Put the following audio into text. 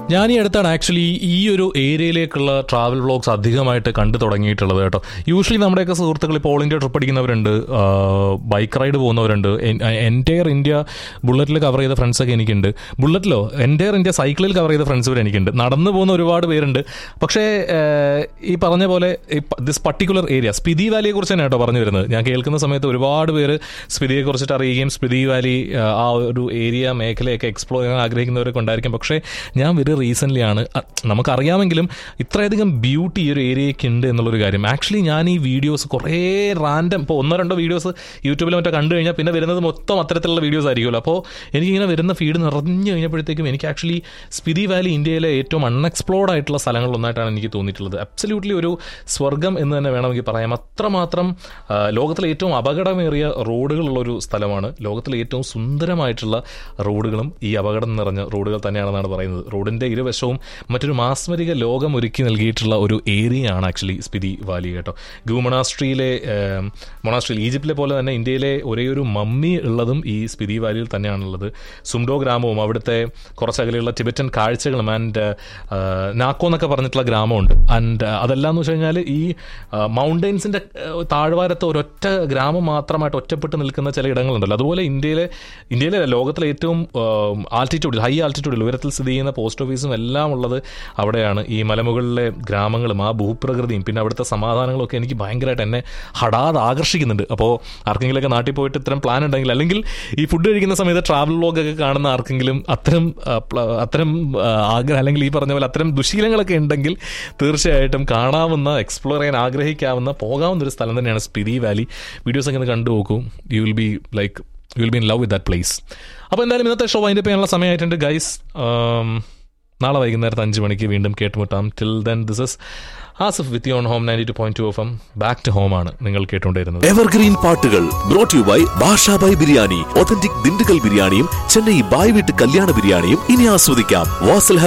ഞാൻ ഈ അടുത്താണ് ആക്ച്വലി ഈ ഒരു ഏരിയയിലേക്കുള്ള ട്രാവൽ വ്ളോഗ്സ് അധികമായിട്ട് കണ്ടു തുടങ്ങിയിട്ടുള്ളത് കേട്ടോ യൂഷ്വലി നമ്മുടെയൊക്കെ സുഹൃത്തുക്കൾ ഇപ്പോൾ ഓൾ ഇന്ത്യ ട്രിപ്പ് അടിക്കുന്നവരുണ്ട് ബൈക്ക് റൈഡ് പോകുന്നവരുണ്ട് എൻറ്റയർ ഇന്ത്യ ബുള്ളറ്റിൽ കവർ ചെയ്ത ഫ്രണ്ട്സൊക്കെ എനിക്കുണ്ട് ബുള്ളറ്റിലോ എൻറ്റയർ ഇന്ത്യ സൈക്കിളിൽ കവർ ചെയ്ത ഫ്രണ്ട്സ് വരെ എനിക്കുണ്ട് നടന്നു പോകുന്ന ഒരുപാട് പേരുണ്ട് പക്ഷേ ഏഹ്, ഈ പറഞ്ഞ പോലെ ദിസ് പർട്ടിക്കുലർ ഏരിയ സ്പിതി വാലിയെ കുറിച്ച് തന്നെ കേട്ടോ പറഞ്ഞു വരുന്നത് ഞാൻ കേൾക്കുന്ന സമയത്ത് ഒരുപാട് പേര് സ്പിതിയെ കുറിച്ചിട്ട് അറിയുകയും സ്പിതി വാലി ആ, ആ ഒരു ഏരിയ മേഖലയൊക്കെ എക്സ്പ്ലോർ ചെയ്യാൻ ആഗ്രഹിക്കുന്നവരൊക്കെ ഉണ്ടായിരിക്കും പക്ഷേ ഞാൻ വെരി റീസെൻ്റ്ലി ആണ് അ, നമുക്കറിയാമെങ്കിലും ഇത്രയധികം ബ്യൂട്ടി ഈ ഒരു ഏരിയയ്ക്ക് ഉണ്ട് എന്നുള്ളൊരു കാര്യം ആക്ച്വലി ഞാൻ ഈ വീഡിയോസ് കുറേ റാൻഡം ഇപ്പോൾ ഒന്നോ രണ്ടോ വീഡിയോസ് യൂട്യൂബിൽ മറ്റോ കണ്ടു കഴിഞ്ഞാൽ പിന്നെ വരുന്നത് മൊത്തം അത്തരത്തിലുള്ള വീഡിയോസ് ആയിരിക്കുമല്ലോ അപ്പോൾ എനിക്കിങ്ങനെ വരുന്ന ഫീഡ് നിറഞ്ഞു കഴിഞ്ഞപ്പോഴത്തേക്കും എനിക്ക് ആക്ച്വലി സ്പിതി വാലി ഇന്ത്യയിലെ ഏറ്റവും അൺഎക്സ്പ്ലോർഡ് ആയിട്ടുള്ള സ്ഥലങ്ങളിലൊന്നായിട്ടാണ് എനിക്ക് തോന്നിയിട്ടുള്ളത് അബ്സല്യൂട്ട്ലി ഒരു സ്വർഗം എന്ന് തന്നെ വേണമെങ്കിൽ പറയാം അത്രമാത്രം ആ, ലോകത്തിലെ ഏറ്റവും അപകടമേറിയ റോഡുകളുള്ള ഒരു സ്ഥലമാണ് ലോകത്തിലെ ഏറ്റവും സുന്ദരമായിട്ടുള്ള റോഡുകളും ഈ അപകടം നിറഞ്ഞ റോഡുകൾ തന്നെയാണെന്നാണ് പറയുന്നത് റോഡിൻ്റെ ഇരുവശവും മറ്റൊരു മാസ്മരിക ലോകം ഒരുക്കി നൽകിയിട്ടുള്ള ഒരു ഏരിയ ആണ് ആക്ച്വലി സ്പിതി വാലി കേട്ടോ ഗു മൊണാസ്ട്രിയിലെ മൊണാസ്ട്രിയിൽ ഈജിപ്തിലെ പോലെ തന്നെ ഇന്ത്യയിലെ ഒരേ ഒരു മമ്മി ഉള്ളതും ഈ സ്പിതി വാലിയിൽ തന്നെയാണുള്ളത് സുംഡോ ഗ്രാമവും അവിടുത്തെ കുറച്ചകലെയുള്ള ടിബറ്റൻ കാഴ്ചകളും ആൻഡ് നാക്കോ എന്നൊക്കെ പറഞ്ഞിട്ടുള്ള ഗ്രാമമുണ്ട് ആൻഡ് അതെല്ലാം എന്ന് വെച്ച് കഴിഞ്ഞാൽ ഈ മൗണ്ടൈൻസിൻ്റെ താഴ്വാരത്ത് ഒരൊറ്റ ഗ്രാമം മാത്രമായിട്ട് ഒറ്റപ്പെട്ട് നിൽക്കുന്ന ചില ഇടങ്ങളുണ്ടല്ലോ അതുപോലെ ഇന്ത്യയിലെ ഇന്ത്യയിലെ ലോകത്തിലെ ഏറ്റവും ആൾട്ടിറ്റ്യൂഡിൽ ഹൈ ആൾട്ടിറ്റ്യൂഡിൽ ഉയരത്തിൽ സ്ഥിതി ചെയ്യുന്ന പോസ്റ്റ് ഓഫീസും എല്ലാം ഉള്ളത് അവിടെയാണ് ഈ മലമുകളിലെ ഗ്രാമങ്ങളും ആ ഭൂപ്രകൃതിയും പിന്നെ അവിടുത്തെ സമാധാനങ്ങളും ഒക്കെ എനിക്ക് ഭയങ്കരമായിട്ട് എന്നെ ഹടാതെ ആകർഷിക്കുന്നുണ്ട് അപ്പോൾ ആർക്കെങ്കിലുമൊക്കെ നാട്ടിൽ പോയിട്ട് ഇത്തരം പ്ലാൻ ഉണ്ടെങ്കിൽ അല്ലെങ്കിൽ ഈ ഫുഡ് കഴിക്കുന്ന സമയത്ത് ട്രാവൽ വ്ലോഗൊക്കെ കാണുന്ന ആർക്കെങ്കിലും അത്തരം ആ, പ്ല- അത്തരം ആ, ആഗ്രഹം അല്ലെങ്കിൽ ഈ പറഞ്ഞ പോലെ അത്തരം ദുശീലങ്ങളൊക്കെ ഉണ്ടെങ്കിൽ തീർച്ചയായിട്ടും കാണാവുന്ന എക്സ്പ്ലോർ ചെയ്യാൻ ആഗ്രഹിക്കാവുന്ന പോകാവുന്ന ഒരു സ്ഥലം തന്നെയാണ് സ്പിരി വാലി വീഡിയോസ് ഒക്കെ ഒന്ന് കണ്ടു നോക്കൂ you will be like you will be in love with that place അപ്പോൾ എന്തായാലും ഇന്നത്തെ ഷോ അതിൻ്റെ ചെയ്യാനുള്ള സമയമായിട്ടുണ്ട് ഗൈസ് നാളെ വൈകുന്നേരത്ത് അഞ്ച് മണിക്ക് വീണ്ടും കേട്ടുമുട്ടാം till then this is Asaf with on home ninety two point two F M back to home ആണ് നിങ്ങൾ കേട്ടുകൊണ്ടിരുന്നത് എവർഗ്രീൻ പാട്ടുകൾ brought you by Bashabhai biryani authentic Dindigul ബിരിയാണിയും ചെന്നൈ ബായ് വീട്ട് കല്യാണ ബിരിയാണിയും ഇനി ആസ്വദിക്കാം വാസൽ